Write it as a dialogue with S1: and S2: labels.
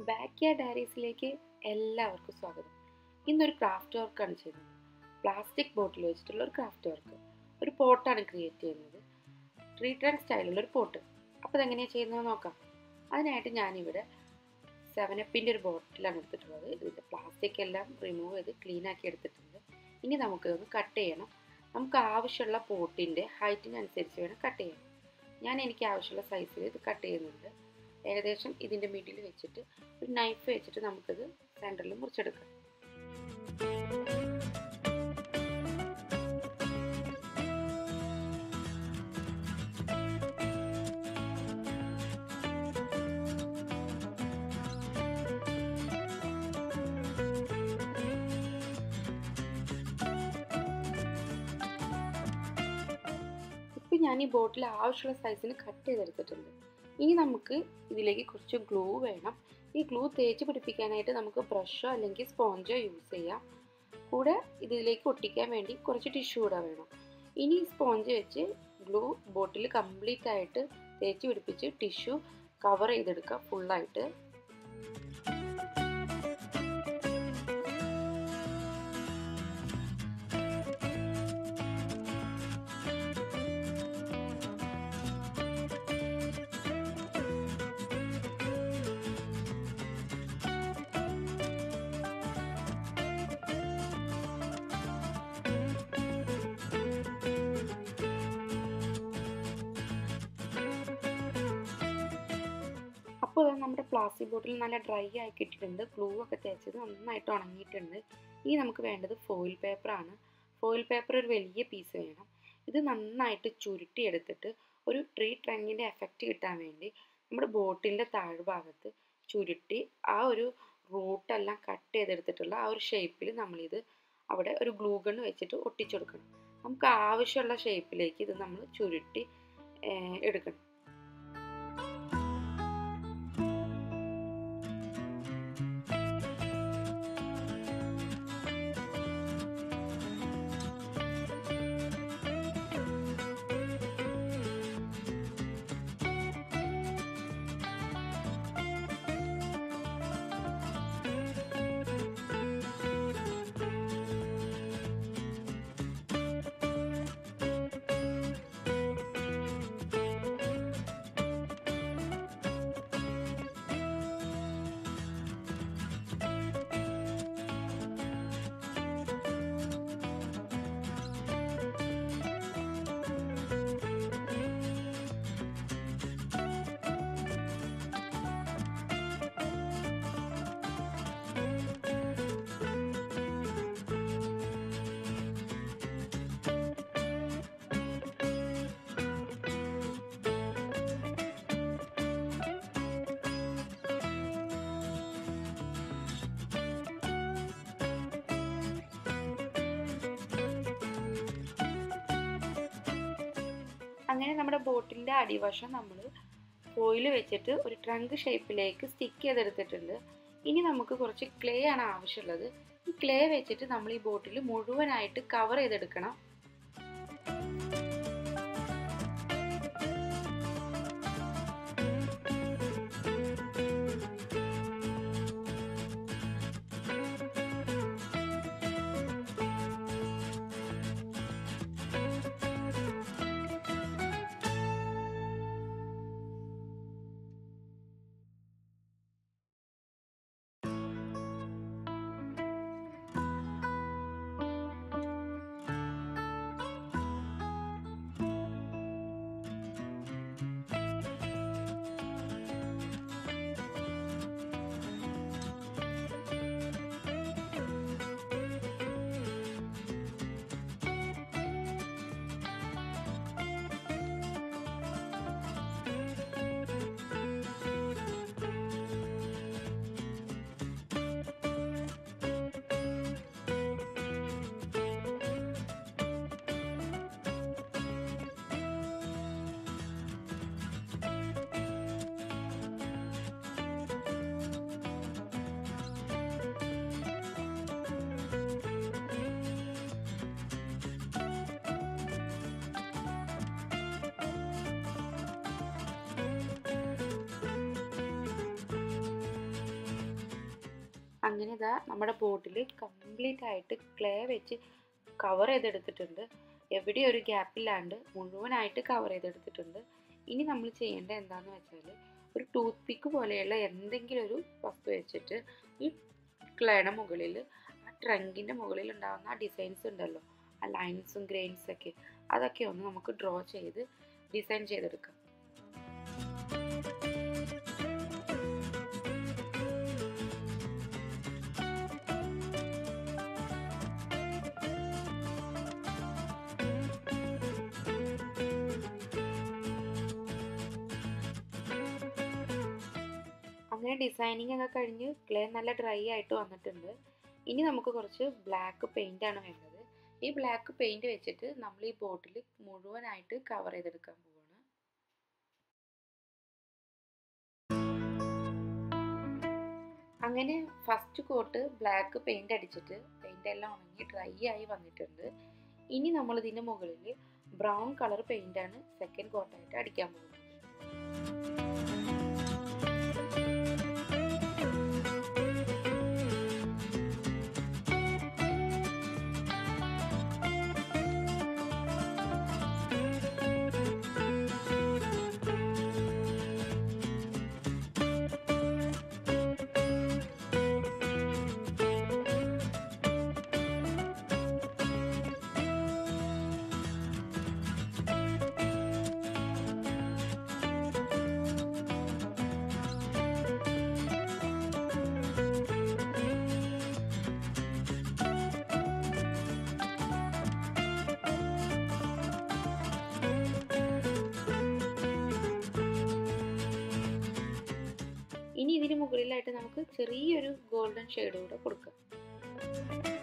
S1: back yard ഡയറീസിലേക്ക് എല്ലാവർക്കും സ്വാഗതം ഇന്നൊരു ക്രാഫ്റ്റ് വർക്കാണ് ചെയ്യുന്നത് പ്ലാസ്റ്റിക് ബോട്ടിൽ വെച്ചിട്ടുള്ള ഒരു ക്രാഫ്റ്റ് വർക്ക് ഒരു പോട്ടാണ് ക്രിയേറ്റ് ചെയ്യുന്നത് ട്രീറ്റ് ആൻഡ് സ്റ്റൈലുള്ള ഒരു പോട്ട് അപ്പോൾ അതെങ്ങനെയാണ് ചെയ്യുന്നത് നോക്കാം അതിനായിട്ട് ഞാനിവിടെ സെവനപ്പിൻ്റെ ഒരു ബോട്ടിലാണ് എടുത്തിട്ടുള്ളത് ഇതിൻ്റെ പ്ലാസ്റ്റിക് എല്ലാം റിമൂവ് ചെയ്ത് ക്ലീൻ ആക്കി എടുത്തിട്ടുണ്ട് ഇനി നമുക്കിതൊന്ന് കട്ട് ചെയ്യണം നമുക്ക് ആവശ്യമുള്ള പോട്ടിൻ്റെ ഹൈറ്റിനനുസരിച്ച് വേണം കട്ട് ചെയ്യാൻ ഞാൻ എനിക്ക് ആവശ്യമുള്ള സൈസിൽ ഇത് കട്ട് ചെയ്യുന്നുണ്ട് ഏകദേശം ഇതിൻ്റെ മിഡിൽ വെച്ചിട്ട് ഒരു നൈഫ് വെച്ചിട്ട് നമുക്കിത് സെൻറ്ററിൽ മുറിച്ചെടുക്കാം ഇപ്പം ഞാൻ ഈ ബോട്ടിൽ ആവശ്യമുള്ള സൈസിന് കട്ട് ചെയ്തെടുത്തിട്ടുണ്ട് ഇനി നമുക്ക് ഇതിലേക്ക് കുറച്ച് ഗ്ലൂ വേണം ഈ ഗ്ലൂ തേച്ച് പിടിപ്പിക്കാനായിട്ട് നമുക്ക് ബ്രഷോ അല്ലെങ്കിൽ സ്പോഞ്ചോ യൂസ് ചെയ്യാം കൂടെ ഇതിലേക്ക് ഒട്ടിക്കാൻ വേണ്ടി കുറച്ച് ടിഷ്യൂ കൂടെ വേണം ഇനി സ്പോഞ്ച് വെച്ച് ഗ്ലൂ ബോട്ടിൽ കംപ്ലീറ്റ് ആയിട്ട് തേച്ച് പിടിപ്പിച്ച് ടിഷ്യൂ കവർ ചെയ്തെടുക്കുക ഫുള്ളായിട്ട് അപ്പോൾ അത് നമ്മുടെ പ്ലാസ്റ്റിക് ബോട്ടിൽ നല്ല ഡ്രൈ ആയി കിട്ടിയിട്ടുണ്ട് ഗ്ലൂ ഒക്കെ തേച്ചത് നന്നായിട്ട് ഉണങ്ങിയിട്ടുണ്ട് ഇനി നമുക്ക് വേണ്ടത് ഫോയിൽ പേപ്പറാണ് ഫോയിൽ പേപ്പർ ഒരു വലിയ പീസ് വേണം ഇത് നന്നായിട്ട് ചുരുട്ടി എടുത്തിട്ട് ഒരു ട്രീ ട്രങ്കിൻ്റെ എഫക്റ്റ് കിട്ടാൻ വേണ്ടി നമ്മുടെ ബോട്ടിൻ്റെ താഴ്ഭാഗത്ത് ചുരുട്ടി ആ ഒരു റൂട്ടെല്ലാം കട്ട് ചെയ്തെടുത്തിട്ടുള്ള ആ ഒരു ഷേപ്പിൽ നമ്മളിത് അവിടെ ഒരു ഗ്ലൂ ഗൺ വെച്ചിട്ട് ഒട്ടിച്ചെടുക്കണം നമുക്ക് ആവശ്യമുള്ള ഷേപ്പിലേക്ക് ഇത് നമ്മൾ ചുരുട്ടി എടുക്കണം അങ്ങനെ നമ്മുടെ ബോട്ടിൻ്റെ അടിവശം നമ്മൾ ഫോയിൽ വെച്ചിട്ട് ഒരു ട്രങ്ക് ഷേപ്പിലേക്ക് സ്റ്റിക്ക് ചെയ്തെടുത്തിട്ടുണ്ട് ഇനി നമുക്ക് കുറച്ച് ക്ലേ ആണ് ആവശ്യമുള്ളത് ഈ ക്ലേ വെച്ചിട്ട് നമ്മൾ ഈ ബോട്ടിൽ മുഴുവനായിട്ട് കവർ ചെയ്തെടുക്കണം അങ്ങനെ ഇതാ നമ്മുടെ ബോട്ടിൽ കംപ്ലീറ്റ് ആയിട്ട് ക്ലേ വെച്ച് കവർ ചെയ്തെടുത്തിട്ടുണ്ട് എവിടെ ഒരു ഗ്യാപ്പില്ലാണ്ട് മുഴുവനായിട്ട് കവർ ചെയ്തെടുത്തിട്ടുണ്ട് ഇനി നമ്മൾ ചെയ്യേണ്ടത് എന്താണെന്ന് വെച്ചാൽ ഒരു ടൂത്ത് പിക്ക് പോലെയുള്ള എന്തെങ്കിലും ഒരു വസ്തു വെച്ചിട്ട് ഈ ക്ലേയുടെ മുകളിൽ ആ ട്രങ്കിൻ്റെ മുകളിൽ ഉണ്ടാകുന്ന ആ ഡിസൈൻസ് ഉണ്ടല്ലോ ആ ലൈൻസും ഗ്രെയിൻസും ഒക്കെ അതൊക്കെ ഒന്ന് നമുക്ക് ഡ്രോ ചെയ്ത് ഡിസൈൻ ചെയ്തെടുക്കാം അങ്ങനെ ഡിസൈനിങ് ഒക്കെ കഴിഞ്ഞ് ക്ലേ നല്ല ഡ്രൈ ആയിട്ട് വന്നിട്ടുണ്ട് ഇനി നമുക്ക് കുറച്ച് ബ്ലാക്ക് പെയിൻ്റ് ആണ് വേണ്ടത് ഈ ബ്ലാക്ക് പെയിൻറ് വെച്ചിട്ട് നമ്മൾ ഈ ബോട്ടിൽ മുഴുവനായിട്ട് കവർ ചെയ്തെടുക്കാൻ പോവാണ് അങ്ങനെ ഫസ്റ്റ് കോട്ട് ബ്ലാക്ക് പെയിൻ്റ് അടിച്ചിട്ട് പെയിൻ്റ് എല്ലാം ഉണങ്ങി ഡ്രൈ ആയി വന്നിട്ടുണ്ട് ഇനി നമ്മൾ ഇതിൻ്റെ മുകളിൽ ബ്രൗൺ കളർ പെയിൻ്റാണ് സെക്കൻഡ് കോട്ടായിട്ട് അടിക്കാൻ പോകുന്നത് ഇനി ഇതിന് മുകളിലായിട്ട് നമുക്ക് ചെറിയൊരു ഗോൾഡൻ ഷെയ്ഡ് കൂടെ കൊടുക്കാം